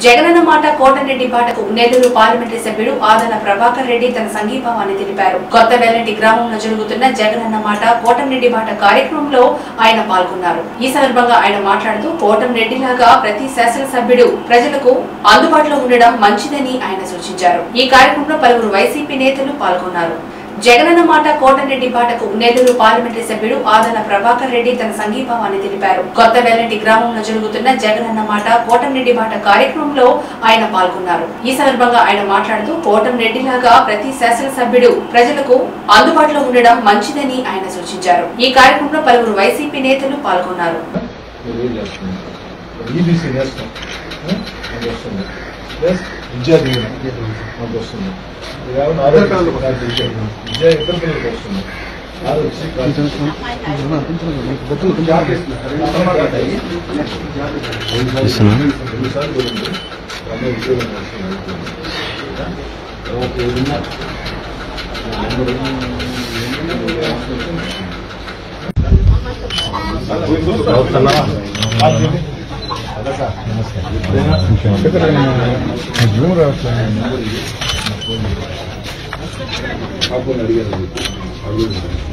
జగనన్న మాట కోటరెడ్డి పాటకు నెల్లూరు పార్లమెంటరీ సభ్యుడు ఆదన ప్రభాకర్ రెడ్డి తన సంఘీభావాన్ని తెలిపారు కొత్త వెల్లంటి గ్రామంలో జరుగుతున్న జగనన్న మాట కోటంరెడ్డి మాట కార్యక్రమంలో ఆయన పాల్గొన్నారు ఈ సందర్భంగా ఆయన మాట్లాడుతూ కోటంరెడ్డి లాగా ప్రతి శాసనసభ్యుడు ప్రజలకు అందుబాటులో ఉండడం మంచిదని ఆయన సూచించారు ఈ కార్యక్రమంలో పలువురు వైసీపీ నేతలు పాల్గొన్నారు జగనన్న మాట కోటరెడ్డి పాటకు నెల్లూరు పార్లమెంటరీ సభ్యుడు ఆదన ప్రభాకర్ రెడ్డి తన సంఘీభావాన్ని తెలిపారు కొత్త వెల్లంటి గ్రామంలో జరుగుతున్న జగనన్న మాట కోటంరెడ్డి మాట కార్యక్రమంలో ఆయన పాల్గొన్నారు ఈ సందర్భంగా ఆయన మాట్లాడుతూ కోటంరెడ్డి లాగా ప్రతి శాసనసభ్యుడు ప్రజలకు అందుబాటులో ఉండడం మంచిదని ఆయన సూచించారు ఈ కార్యక్రమంలో పలువురు వైసీపీ నేతలు పాల్గొన్నారు మీరు ఏం చేస్తున్నారు ఈబీసీ నేస్తాం మాకు వస్తుంది ప్లస్ విద్యా దీవెన మాకు వస్తుంది కేవలం ఆరోగ్య కార్డు విద్య విద్య ఇద్దరు పిల్లలకి వస్తుంది ఆరోగ్య కార్డు రెండుసార్లు పోయింది అమ్మాయి ఉద్యోగం చేస్తుంది. తర్వాత ఏదైనా కాకుండా అడిగారు అడుగుతున్నారు